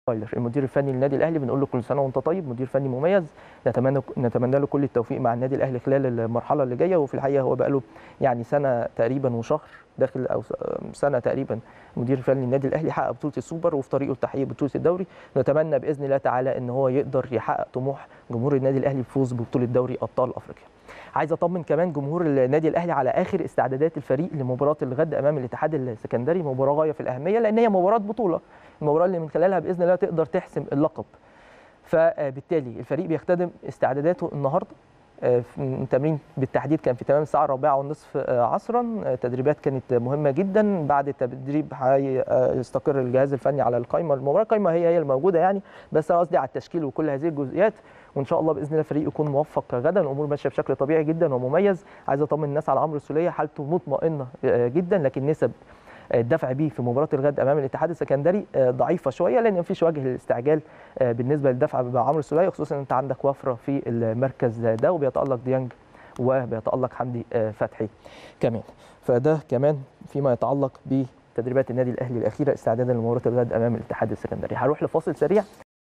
فايلر المدير الفني للنادي الاهلي بنقول له كل سنه وانت طيب مدير فني مميز نتمنى نتمنى له كل التوفيق مع النادي الاهلي خلال المرحله اللي جايه وفي الحقيقه هو بقى له يعني سنه تقريبا وشهر داخل او سنه تقريبا مدير فني النادي الاهلي حقق بطوله السوبر وفي طريقه لتحقيق بطوله الدوري نتمنى باذن الله تعالى ان هو يقدر يحقق طموح جمهور النادي الاهلي بفوز ببطوله دوري ابطال افريقيا عايز اطمن كمان جمهور النادي الاهلي على اخر استعدادات الفريق لمباراه الغد امام الاتحاد السكندري مباراه غايه في الاهميه لان هي مباراه بطوله المباراه اللي من خلالها باذن الله تقدر تحسم اللقب فبالتالي الفريق بيختدم استعداداته النهارده التمرين بالتحديد كان في تمام الساعه الرابعة والنصف عصرا تدريبات كانت مهمه جدا بعد التدريب هيستقر الجهاز الفني على القائمه المباراه القائمه هي هي الموجوده يعني بس انا قصدي على التشكيل وكل هذه الجزئيات وان شاء الله باذن الله الفريق يكون موفق غدا الامور ماشيه بشكل طبيعي جدا ومميز عايز اطمن الناس على عمرو السوليه حالته مطمئنه جدا لكن نسب الدفع بيه في مباراه الغد امام الاتحاد السكندري ضعيفه شويه لان مفيش وجه للاستعجال بالنسبه للدفع بعمرو السوليه خصوصا ان انت عندك وفره في المركز ده وبيتالق ديانج وبيتالق حمدي فتحي كمان فده كمان فيما يتعلق بتدريبات النادي الاهلي الاخيره استعدادا لمباراه الغد امام الاتحاد السكندري هروح لفاصل سريع